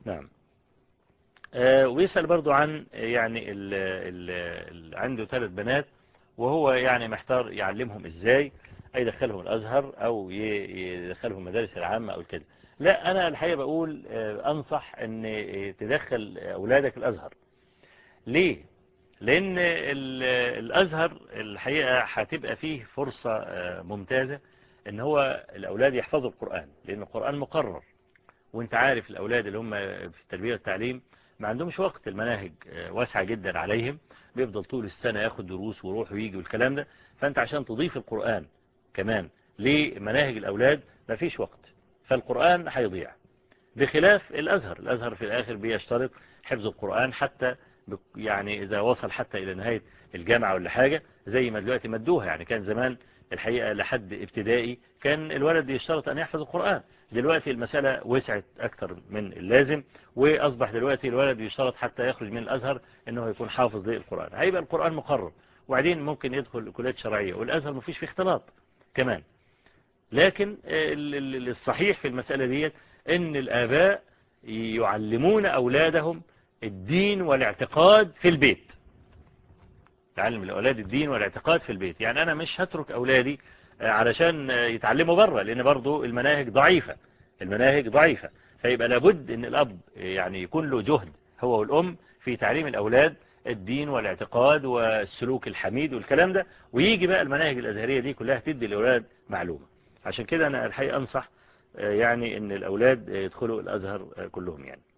نعم آه ويسأل برضو عن يعني ال ال ال عنده ثلاث بنات وهو يعني محتار يعلمهم ازاي يدخلهم الازهر او يدخلهم المدارس العامة او كده لا انا الحقيقة بقول آه انصح ان تدخل اولادك الازهر ليه لان الازهر الحقيقة هتبقى فيه فرصة ممتازة ان هو الاولاد يحفظوا القرآن لان القرآن مقرر وانت عارف الاولاد اللي هم في التربية والتعليم ما عندهمش وقت المناهج واسعة جدا عليهم بيفضل طول السنة ياخد دروس ويروح ويجي والكلام ده فانت عشان تضيف القرآن كمان لمناهج الاولاد ما فيش وقت فالقرآن هيضيع بخلاف الازهر الازهر في الاخر بيشترط حفظ القرآن حتى يعني إذا وصل حتى إلى نهاية الجامعة ولا حاجة زي ما دلوقتي مدوها يعني كان زمان الحقيقة لحد ابتدائي كان الولد يشترط أن يحفظ القرآن دلوقتي المسألة وسعت أكثر من اللازم وأصبح دلوقتي الولد يشترط حتى يخرج من الأزهر أنه يكون حافظ للقرآن هيبقى القرآن مقرر وبعدين ممكن يدخل كليات شرعية والأزهر ما فيش فيه اختلاط كمان لكن الصحيح في المسألة دي أن الآباء يعلمون أولادهم الدين والاعتقاد في البيت تعلم الأولاد الدين والاعتقاد في البيت يعني أنا مش هترك أولادي علشان يتعلموا بره لأن برضو المناهج ضعيفة المناهج ضعيفة فيبقى لابد أن الأب يعني يكون له جهد هو والأم في تعليم الأولاد الدين والاعتقاد والسلوك الحميد والكلام ده ويجي بقى المناهج الأزهرية دي كلها تدي الأولاد معلومة عشان كده أنا الحقيقة أنصح يعني أن الأولاد يدخلوا الأزهر كلهم يعني